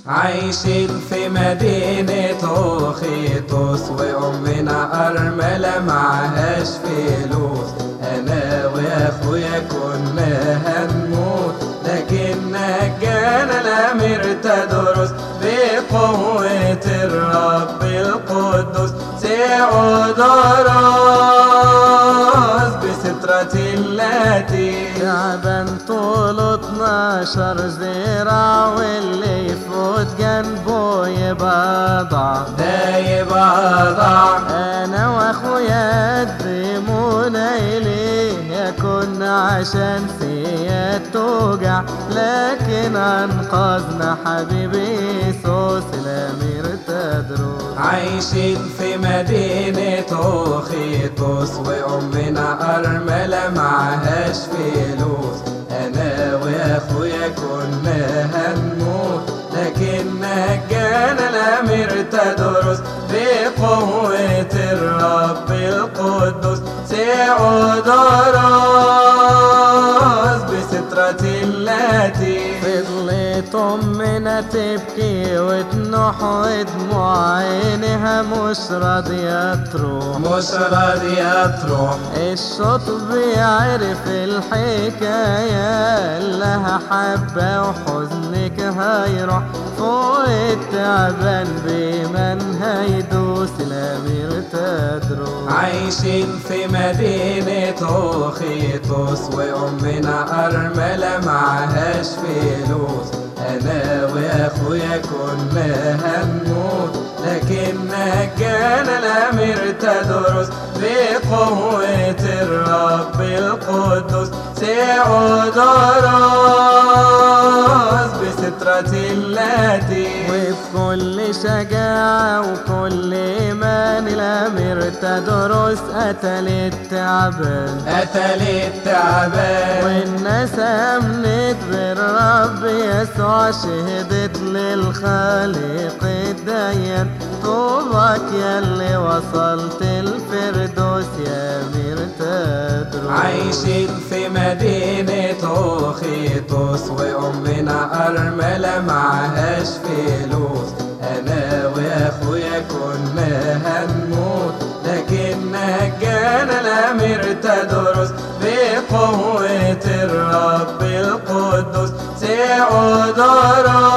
عايشين في مدينة أوخيتوس وأمنا أرملة معهاش فلوس أنا وأخويا كنا هنموت لكن نجانا الأمير تدرس بقوة الرب القدوس سيعودرس بسترة التي تعبان طوله 12 ذراع واللي يفوت جنبه يبقى ضعف ده يبقى ضعف انا واخويا قدمونا اليه يكون عشان فيا توجع لكن انقذنا حبيبي يسوس الامير تدرس عايشين في مدينة أوخيتوس وأمنا أرملة معهاش فلوس أنا وأخويا كنا هنموت لكن نجانا الأمير تدرس بقوة الرب القدوس سيعودرس بسترة التي فضلت امنا تبكي وتنوح ودموع عينها مش راضية تروح مش راضية تروح الشوط بيعرف الحكاية لها حبة وحزنك هيروح فوق التعبان بمن هيدوس الأمير تدرس عايشين في مدينة أوخيتوس وأمنا أرملة معهاش فلوس أنا وأخويا كنا هنموت لكن نجانا الأمير تدرس بقوة الرب القدوس سيعودرس بسترة التي وفي كل شجاعة وكل إيمان الأمير تدرس قتل التعبان قتل التعبان والناس أمنت بالرب يسوع شهدت للخالق الديان طوبك يلي وصلت الفردوس يا أمير تدرس عايشين في مدينة أوخيتوس وأمنا أرملة معهاش فلوس أنا وأخويا كنا هنموت لكن نجانا الأمير تدرس بقوة الرب القدوس سيعودرس